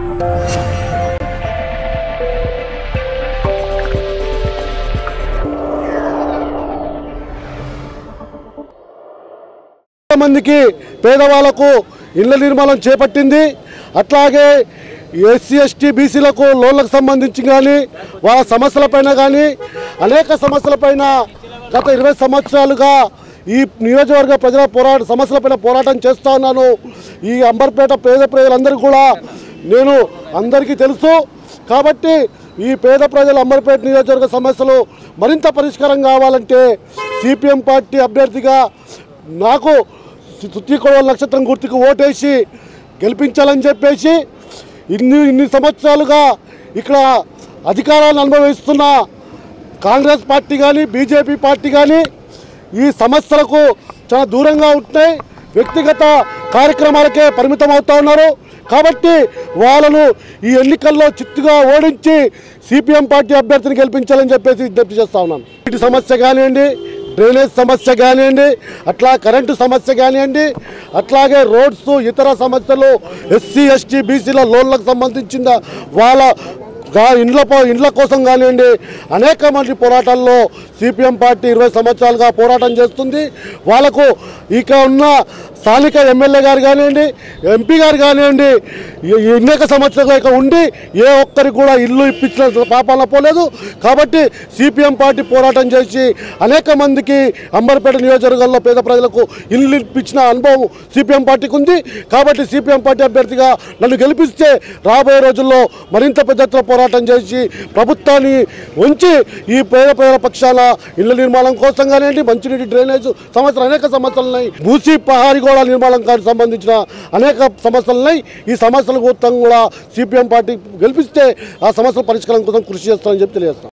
మందికి పేదవాళ్లకు ఇళ్ల నిర్మాణం చేపట్టింది అట్లాగే ఎస్సీ ఎస్టీ బీసీలకు లోన్లకు సంబంధించి కానీ వాళ్ళ సమస్యలపైన కానీ అనేక సమస్యలపైన గత ఇరవై సంవత్సరాలుగా ఈ నియోజకవర్గ ప్రజల పోరాట సమస్యలపైన పోరాటం చేస్తా ఉన్నాను ఈ అంబర్పేట పేద ప్రజలందరూ కూడా నేను అందరికీ తెలుసు కాబట్టి ఈ పేద ప్రజల అంబర్పేట నియోజకవర్గ సమస్యలు మరింత పరిష్కారం కావాలంటే సిపిఎం పార్టీ అభ్యర్థిగా నాకు తుత్తికొడవల నక్షత్రం గుర్తుకు ఓటేసి గెలిపించాలని చెప్పేసి ఇన్ని ఇన్ని సంవత్సరాలుగా ఇక్కడ అధికారాన్ని అనుభవిస్తున్న కాంగ్రెస్ పార్టీ కానీ బీజేపీ పార్టీ కానీ ఈ సమస్యలకు చాలా దూరంగా ఉంటున్నాయి వ్యక్తిగత కార్యక్రమాలకే పరిమితం అవుతా ఉన్నారు కాబట్టి వాళ్ళను ఈ ఎన్నికల్లో చిత్తుగా ఓడించి సిపిఎం పార్టీ అభ్యర్థిని గెలిపించాలని చెప్పేసి విజ్ఞప్తి చేస్తా ఉన్నాను వీటి సమస్య కానివ్వండి డ్రైనేజ్ సమస్య కానివ్వండి అట్లా కరెంటు సమస్య కానివ్వండి అట్లాగే రోడ్స్ ఇతర సమస్యలు ఎస్సీ ఎస్టీ బీసీల లోన్లకు సంబంధించిన వాళ్ళ గా- ఇండ్ల పో- ఇండ్ల కోసం కానివ్వండి అనేక మంది పోరాటాల్లో సిపిఎం పార్టీ ఇరవై సంవత్సరాలుగా పోరాటం చేస్తుంది వాళ్ళకు ఇక ఉన్న స్థానిక ఎమ్మెల్యే గారు కానివ్వండి ఎంపీ గారు కానివ్వండి ఈ- ఈ అనేక సంవత్సరాలుగా ఇక ఉండి ఏ ఒక్కరికి కూడా ఇల్లు ఇప్పించిన పాపాన పోలేదు కాబట్టి సిపిఎం పార్టీ పోరాటం చేసి అనేక మందికి అంబర్పేట నియోజకవర్గంలో పేద ప్రజలకు ఇల్లు ఇప్పించిన అనుభవం సిపిఎం పార్టీకి ఉంది కాబట్టి సిపిఎం పార్టీ అభ్యర్థిగా నన్ను గెలిపిస్తే రాబోయే రోజుల్లో మరింత పెద్ద ఎత్తున పోరాటం చేసి ప్రభుత్వాన్ని ఉంచి ఈ పేద ప్రజల పక్షాన ఇళ్ల నిర్మాణం కోసం కానివ్వండి మంచినీటి డ్రైనేజ్ సమస్యలు అనేక సమస్యలు ఉన్నాయి మూసి పహారి గోడ నిర్మాణం కానీ సంబంధించిన అనేక సమస్యలు ఉన్నాయి ఈ సమస్యల మొత్తం కూడా సిపిఎం పార్టీ గెలిపిస్తే ఆ సమస్యల పరిష్కారం కోసం కృషి చేస్తామని చెప్పి తెలియజేస్తాం